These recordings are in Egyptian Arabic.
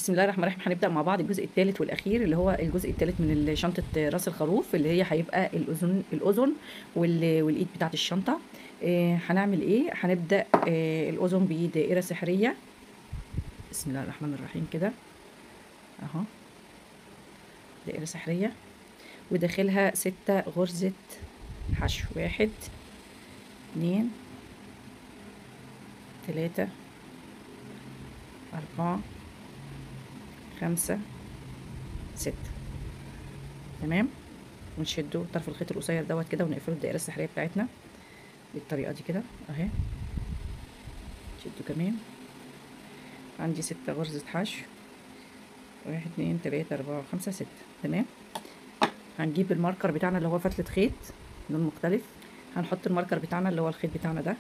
بسم الله الرحمن الرحيم هنبدأ مع بعض الجزء الثالث والأخير اللي هو الجزء الثالث من شنطة راس الخروف اللي هي هيبقى الأذن الأذن وال- والإيد بتاعة الشنطة آه، هنعمل إيه؟ هنبدأ آه، الأذن بدائرة سحرية بسم الله الرحمن الرحيم كده أهو دائرة سحرية وداخلها ستة غرزة حشو واحد اتنين تلاتة أربعة خمسة ستة تمام ونشده طرف الخيط القصير دوت كده ونقفله الدائرة السحرية بتاعتنا بالطريقة دي كده اهي نشده كمان عندي ستة غرزة حشو واحد اتنين تلاتة أربعة خمسة ستة تمام هنجيب الماركر بتاعنا اللي هو فتلة خيط لون مختلف هنحط الماركر بتاعنا اللي هو الخيط بتاعنا ده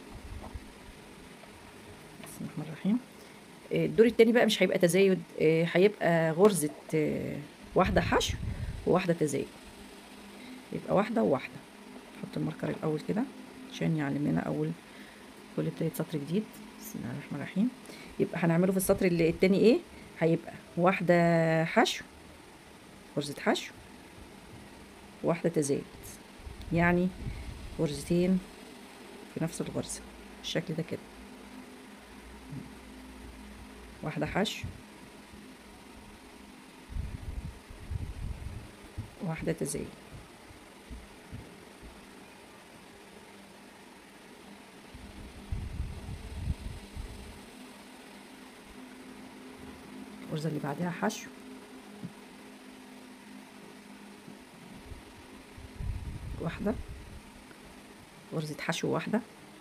بسم الله الرحمن الرحيم الدور التاني بقى مش هيبقى تزايد آه، هيبقى غرزة آه، واحدة حشو وواحدة تزايد يبقى واحدة وواحدة نحط الماركر الأول كده عشان يعلم لنا أول كل بداية سطر جديد بسم الله الرحمن الرحيم يبقى هنعمله في السطر اللي التاني ايه هيبقى واحدة حشو غرزة حشو واحدة تزايد يعني غرزتين في نفس الغرزة بالشكل ده كده واحدة حشو واحدة تزايد الغرزة اللي بعدها حشو واحدة غرزة حشو واحدة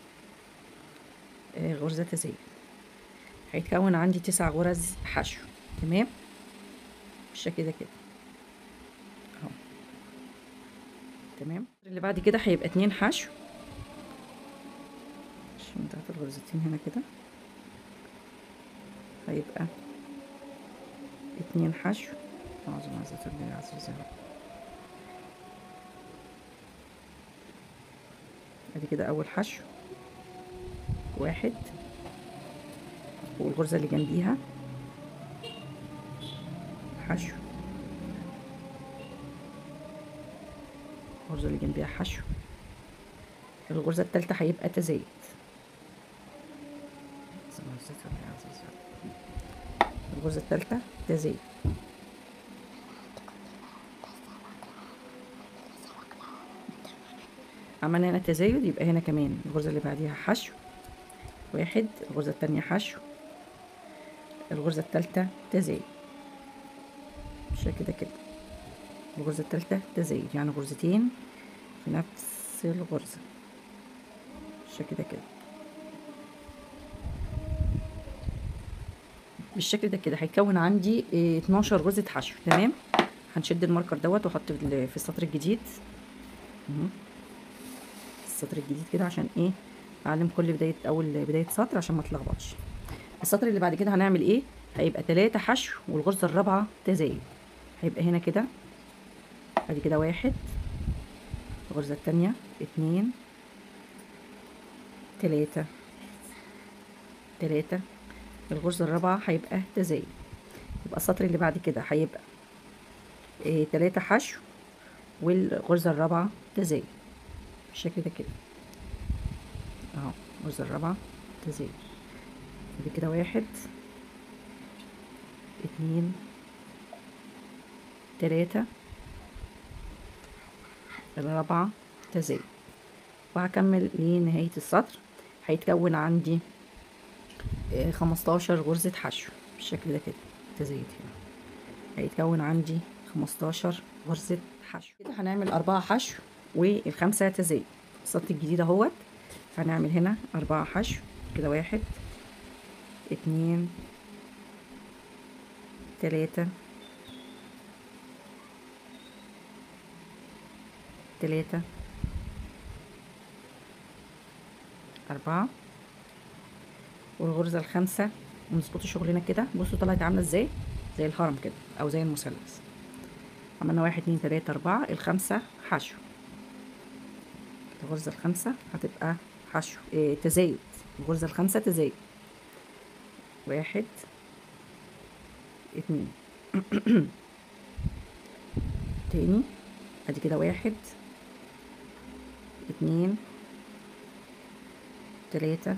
آه، غرزة تزايد هيتكون عندي تسع غرز حشو تمام بالشكل ده كده اهو تمام اللي بعد كده هيبقى اتنين حشو عشان تحت الغرزتين هنا كده هيبقى اتنين حشو أعوذ بعزة الله عز وجل ادي كده اول حشو واحد والغرزة اللي جنبيها حشو الغرزة اللي جنبيها حشو الغرزة التالتة هيبقى تزايد الغرزة التالتة تزايد عملنا هنا تزايد يبقى هنا كمان الغرزة اللي بعديها حشو واحد الغرزة التانية حشو الغرزة التالتة تزايد بالشكل ده كده الغرزة التالتة تزايد يعني غرزتين في نفس الغرزة بالشكل ده كده بالشكل ده كده هيتكون عندي اه 12 غرزة حشو تمام هنشد الماركر دوت واحط في ال- في السطر الجديد اهو. السطر الجديد كده عشان ايه اعلم كل بداية اول بداية سطر عشان ما اتلخبطش السطر اللي بعد كده هنعمل ايه هيبقى تلاتة حشو والغرزة الرابعة تزايد هيبقى هنا كده ادي كده واحد الغرزة التانية اتنين تلاتة تلاتة الغرزة الرابعة هيبقى تزايد يبقى السطر اللي بعد كده هيبقى إيه تلاتة حشو والغرزة الرابعة تزايد بالشكل ده كده اهو الغرزة الرابعة تزايد ادي كده واحد اتنين تلاتة الرابعة تزايد وهكمل لنهاية السطر هيتكون عندي آه، خمستاشر غرزة حشو بالشكل ده كده تزايد هنا هيتكون عندي خمستاشر غرزة حشو كده هنعمل أربعة حشو والخمسة تزايد السطر الجديد اهوت هنعمل هنا أربعة حشو كده واحد اتنين تلاتة تلاتة أربعة والغرزة الخامسة ونظبط شغلنا كده بصوا طلعت عاملة ازاي زي الهرم كده أو زي المثلث عملنا واحد اتنين تلاتة أربعة الخامسة حشو الغرزة الخامسة هتبقى حشو إيه تزايد الغرزة الخامسة تزايد واحد اتنين تاني ادي كده واحد اتنين تلاتة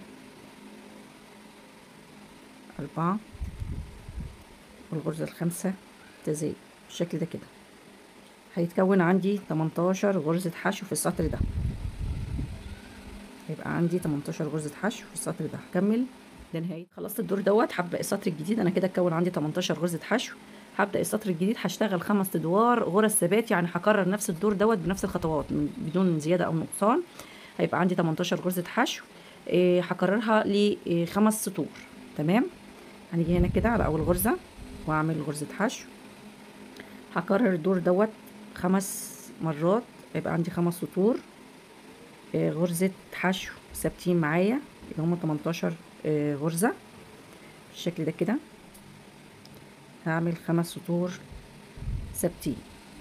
أربعة والغرزة الخامسة تزايد بالشكل ده كده هيتكون عندي 18 غرزة حشو في السطر ده هيبقى عندي 18 غرزة حشو في السطر ده هكمل لنهاية خلصت الدور دوت هبدأ السطر الجديد أنا كده اتكون عندي 18 غرزة حشو هبدأ السطر الجديد هشتغل خمس أدوار غرز ثبات يعني هكرر نفس الدور دوت بنفس الخطوات بدون زيادة أو نقصان هيبقى عندي 18 غرزة حشو إيه هكررها لخمس سطور تمام هنيجي هنا كده على أول غرزة وأعمل غرزة حشو هكرر الدور دوت خمس مرات يبقى عندي خمس سطور إيه غرزة حشو ثابتين معايا اللي هما 18 إيه غرزة بالشكل ده كده هعمل خمس سطور ثابتين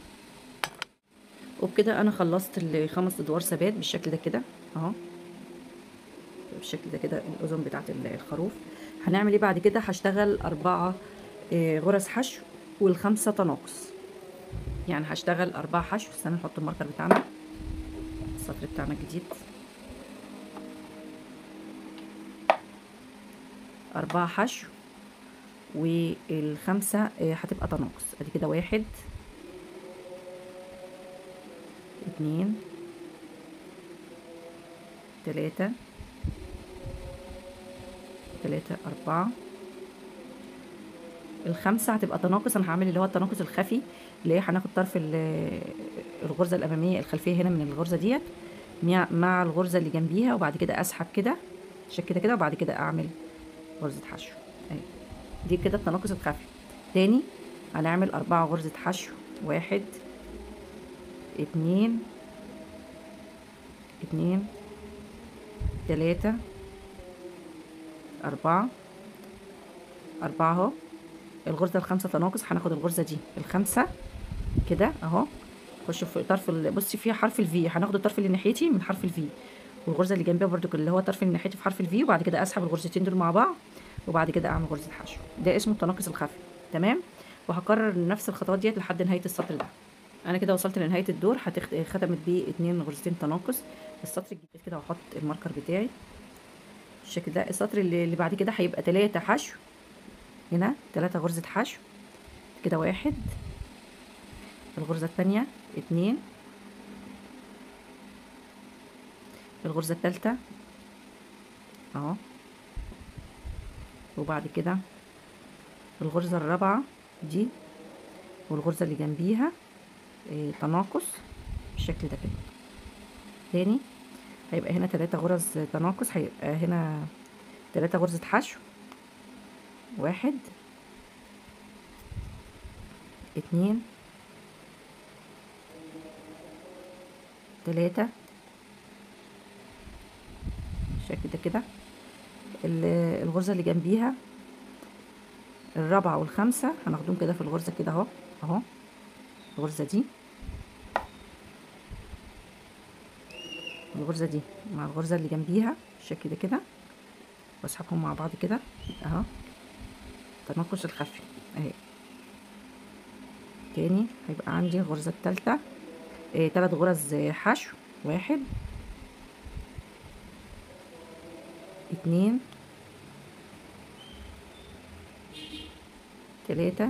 وبكده انا خلصت الخمس ادوار ثبات بالشكل ده كده اهو بالشكل ده كده الاذن بتاعت الخروف هنعمل ايه بعد كده هشتغل اربعة غرز حشو والخمسة تناقص يعني هشتغل اربعة حشو استنى نحط الماركر بتاعنا السطر بتاعنا الجديد أربعة حشو والخمسة هتبقى تناقص ادي كده واحد اتنين تلاتة تلاتة أربعة الخمسة هتبقى تناقص أنا هعمل اللي هو التناقص الخفي اللي هي هناخد طرف الغرزة الأمامية الخلفية هنا من الغرزة ديت مع الغرزة اللي جنبيها وبعد كده أسحب كده شك كده كده وبعد كده أعمل غرزة حشو أهي دي كده التناقص الخفي تاني هنعمل أربعة غرزة حشو واحد اتنين اتنين تلاتة أربعة أربعة اهو الغرزة الخامسة تناقص هناخد الغرزة دي الخامسة كده اهو خش في طرف بصي فيها حرف الفي هناخد الطرف اللي ناحيتي من حرف الفي والغرزة اللي جنبها برضو اللي هو الطرف اللي ناحيتي في حرف الفي وبعد كده اسحب الغرزتين دول مع بعض وبعد كده اعمل غرزة حشو ده اسمه التناقص الخفي تمام وهكرر نفس الخطوات ديت لحد نهاية السطر ده انا كده وصلت لنهايه الدور هتخت... ختمت بيه اتنين غرزتين تناقص السطر الجديد كده هحط الماركر بتاعي بالشكل ده السطر اللي, اللي بعد كده هيبقى تلاتة حشو هنا تلاتة غرزة حشو كده واحد الغرزة التانية اتنين الغرزة التالتة اهو وبعد كده الغرزة الرابعة دي والغرزة اللي جنبيها إيه تناقص بالشكل ده كده تاني هيبقى هنا تلاتة غرز تناقص هيبقى هنا تلاتة غرزة حشو واحد اتنين تلاتة بالشكل ده كده الغرزة اللي جنبيها الرابعة والخامسة هناخدهم كده في الغرزة كده اهو اهو الغرزة دي الغرزة دي مع الغرزة اللي جنبيها بالشكل ده كده واسحبهم مع بعض كده اهو تناقص الخفي اهي تاني هيبقى عندي الغرزة التالتة اه تلات غرز حشو واحد اتنين تلاتة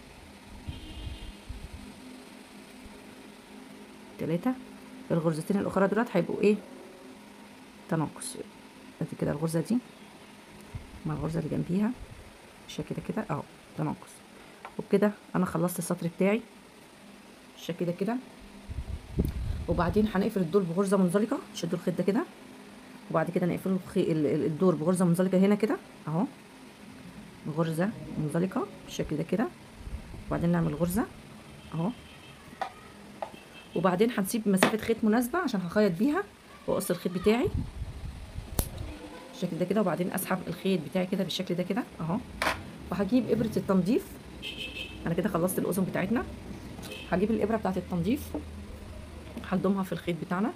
تلاتة الغرزتين الاخرى دولت هيبقوا ايه تناقص ادي كده الغرزة دي مع الغرزة اللي جنبيها بالشكل ده كده اهو تناقص وبكده انا خلصت السطر بتاعي بالشكل ده كده وبعدين هنقفل الدور بغرزة منزلقة شدوا الخيط ده كده وبعد كده نقفل الدور بغرزة منزلقة هنا كده اهو غرزة منزلقة بالشكل ده كده وبعدين نعمل غرزة اهو وبعدين هنسيب مسافة خيط مناسبة عشان هخيط بيها واقص الخيط بتاعي بالشكل ده كده وبعدين اسحب الخيط بتاعي كده بالشكل ده كده اهو وهجيب ابرة التنظيف انا كده خلصت الاذن بتاعتنا هجيب الابرة بتاعت التنظيف هلضمها في الخيط بتاعنا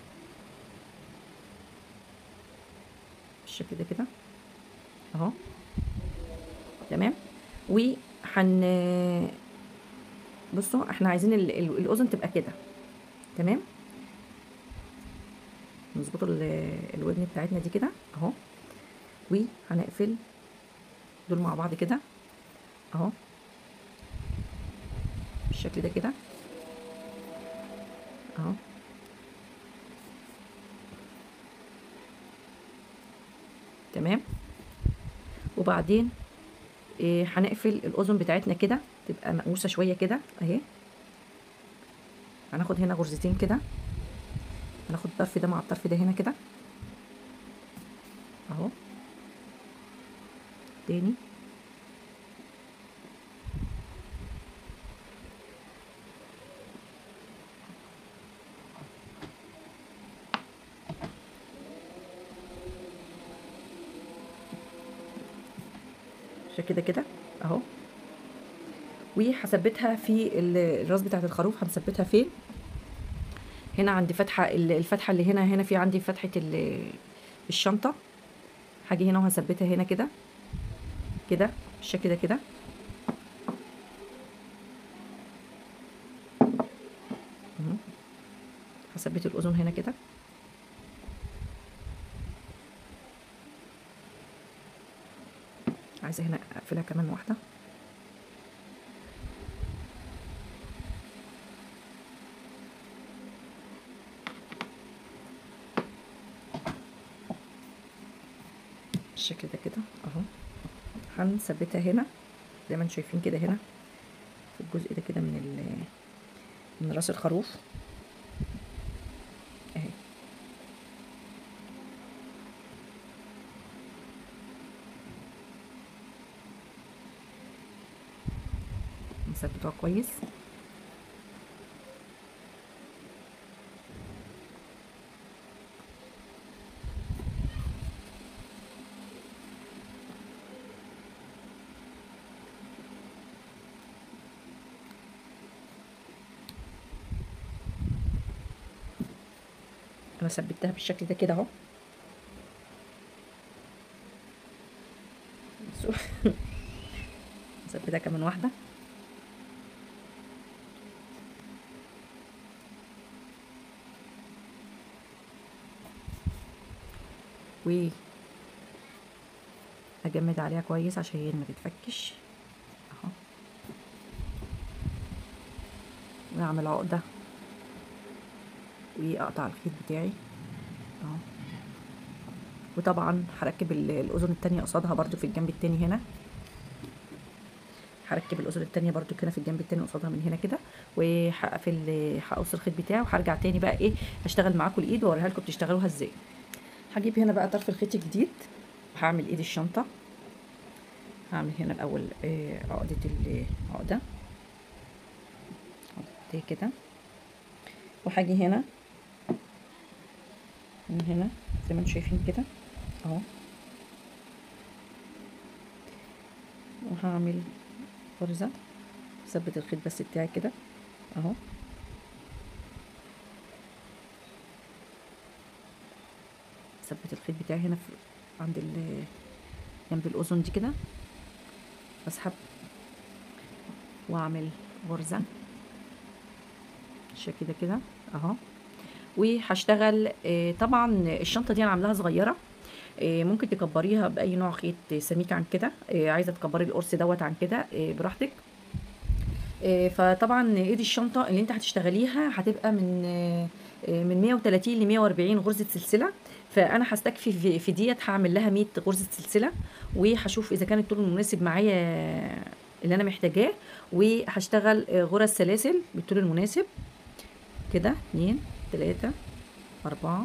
بالشكل ده كده اهو تمام هن بصوا احنا عايزين ال- ال- الاذن تبقى كده تمام نظبط ال- الودن بتاعتنا دي كده اهو وهنقفل دول مع بعض كده اهو بالشكل ده كده اهو تمام وبعدين إيه هنقفل الاذن بتاعتنا كده تبقى مقوسه شويه كده اهي هناخد هنا غرزتين كده هناخد الطرف ده مع الطرف ده هنا كده اهو تاني عشان كده كده اهو وهثبتها في ال- الراس بتاعت الخروف هنثبتها فين هنا عند فتحة ال- الفتحة اللي هنا هنا في عندي فتحة ال- الشنطة هاجي هنا وهثبتها هنا كده كده بالشكل ده كده مهم. هثبت الأذن هنا كده عايزة هنا أقفلها كمان واحدة بالشكل ده كده اهو هنثبتها هنا زي ما انتم شايفين كده هنا في الجزء ده كده من ال من راس الخروف اهي نثبتها كويس انا ثبتها بالشكل ده كده اهو بصوا. نثبتها كمان واحده و اجمد عليها كويس عشان ما تتفكش اهو واعمل عقده واقطع الخيط بتاعي اهو وطبعا هركب ال- الاذن التانية قصادها برضو في الجنب التاني هنا هركب الاذن التانية برضو كده في الجنب التاني قصادها من هنا كده وهقفل هقص الخيط بتاعي وهرجع تاني بقى ايه اشتغل معاكم الايد واوريها لكم بتشتغلوها ازاي هجيب هنا بقى طرف الخيط الجديد وهعمل ايد الشنطة هعمل هنا الاول آه، عقدة العقدة عقدة كده وهاجي هنا من هنا زي ما انتم شايفين كده اهو وهعمل غرزة ثبت الخيط بس بتاعي كده اهو ثبت الخيط بتاعي هنا في عند ال جنب الاذن دي كده اسحب واعمل غرزة بالشكل ده كده اهو وهشتغل آه، طبعا الشنطه دي انا عاملاها صغيره آه، ممكن تكبريها باي نوع خيط سميك عن كده آه، عايزه تكبري القرص دوت عن كده آه، براحتك آه، فطبعا ايد الشنطه اللي انت هتشتغليها هتبقى من آه، آه، من 130 ل 140 غرزه سلسله فانا هستكفي في- في ديت هعمل لها 100 غرزه سلسله وهشوف اذا كان الطول المناسب معايا اللي انا محتاجاه وهشتغل آه، غرز سلاسل بالطول المناسب كده اتنين تلاتة أربعة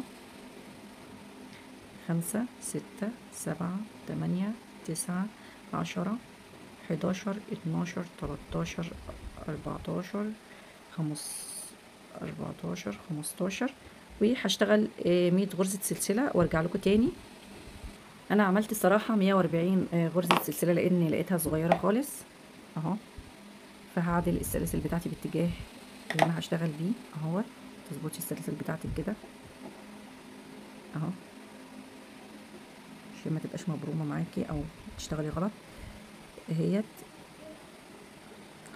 خمسة ستة سبعة تمانية تسعة عشرة حداشر اتناشر تلاتاشر أربعتاشر خمس أربعتاشر خمستاشر وهشتغل آه، مية غرزة سلسلة وارجع لكم تاني انا عملت الصراحة مية واربعين غرزة سلسلة لان لقيتها صغيرة خالص اهو فهعدل السلاسل بتاعتي باتجاه اللي انا هشتغل بيه اهو تظبطي السلاسل بتاعتك كده اهو عشان ما تبقاش مبرومه معاكي او تشتغلي غلط اهيت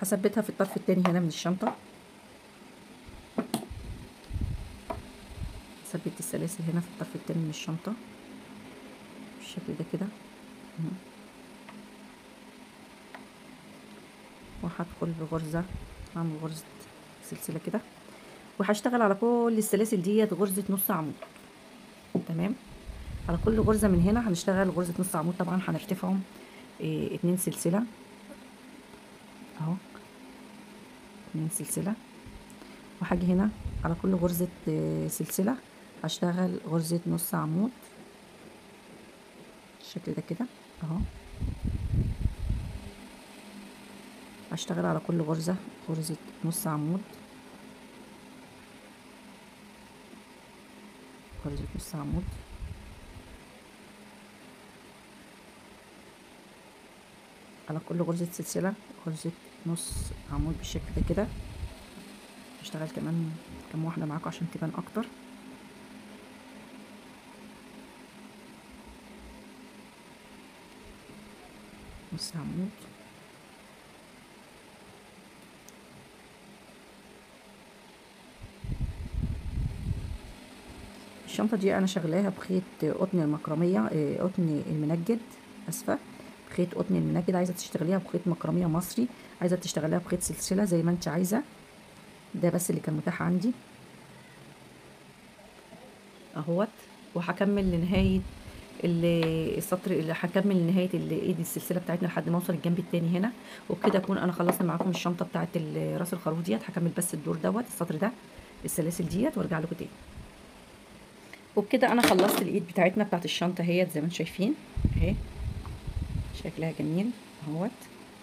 هثبتها في الطرف التاني هنا من الشنطة ثبت السلاسل هنا في الطرف التاني من الشنطة بالشكل ده كده مم. وهدخل بغرزة هعمل غرزة سلسلة كده وهشتغل على كل السلاسل ديت غرزة نص عمود تمام على كل غرزة من هنا هنشتغل غرزة نص عمود طبعا هنرتفعهم إيه اتنين سلسلة اهو اتنين سلسلة وهاجي هنا على كل غرزة إيه سلسلة هشتغل غرزة نص عمود بالشكل ده كده اهو هشتغل على كل غرزة غرزة نص عمود غرزة نص عمود على كل غرزة سلسلة غرزة نص عمود بالشكل ده كده هشتغل كمان كام واحدة معاكم عشان تبان اكتر نص عمود الشنطة دي أنا شغلاها بخيط قطن المكرمية آه، قطن المنجد أسفة بخيط قطن المنجد عايزة تشتغليها بخيط مكرمية مصري عايزة تشتغليها بخيط سلسلة زي ما انت عايزة ده بس اللي كان متاح عندي اهوت وهكمل لنهاية ال- السطر اللي هكمل لنهاية ال- ايد السلسلة بتاعتنا لحد ما اوصل الجنب التاني هنا وبكده اكون انا خلصت معاكم الشنطة بتاعت ال- راس الخروف ديت هكمل بس الدور دوت السطر ده السلاسل ديت وارجع لكم تاني وبكده انا خلصت الايد بتاعتنا بتاعت الشنطه اهيت زي ما انتم شايفين اهي شكلها جميل اهوت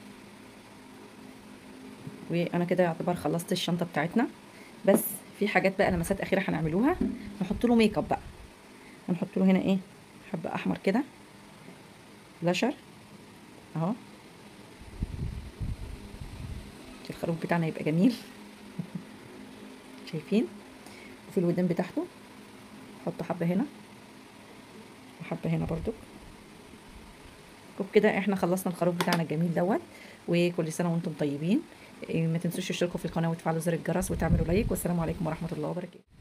وانا كده يعتبر خلصت الشنطه بتاعتنا بس في حاجات بقى لمسات اخيره هنعملوها نحط له ميك اب بقى هنحط له هنا ايه حبه احمر كده بلاشر اهو عشان الخروف بتاعنا يبقى جميل شايفين وفي الودان بتاعته نحط حبة هنا وحبة هنا برضو وبكده احنا خلصنا الخروف بتاعنا الجميل دوت وكل سنة وانتم طيبين إيه، ما تنسوش تشتركوا في القناة وتفعلوا زر الجرس وتعملوا لايك والسلام عليكم ورحمة الله وبركاته